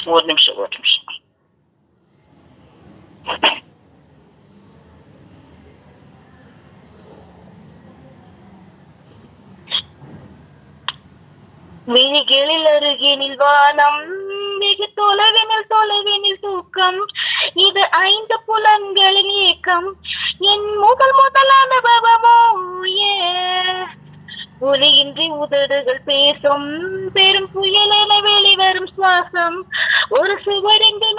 ஒரு நிமிஷம் ஒரு நிமிஷம் விழிகளில் அருகினில் வானம் வெகு தொலைவினில் தொலைவினில் தூக்கம் இது ஐந்து புலன்களின் ஏக்கம் என் முதல் முதல் அனுபவமோ ஏ ஒலியின்றி உதடுகள் பேசும் பெரும் புயலென வெளிவரும் சுவாசம் ஒரு சுவரென்று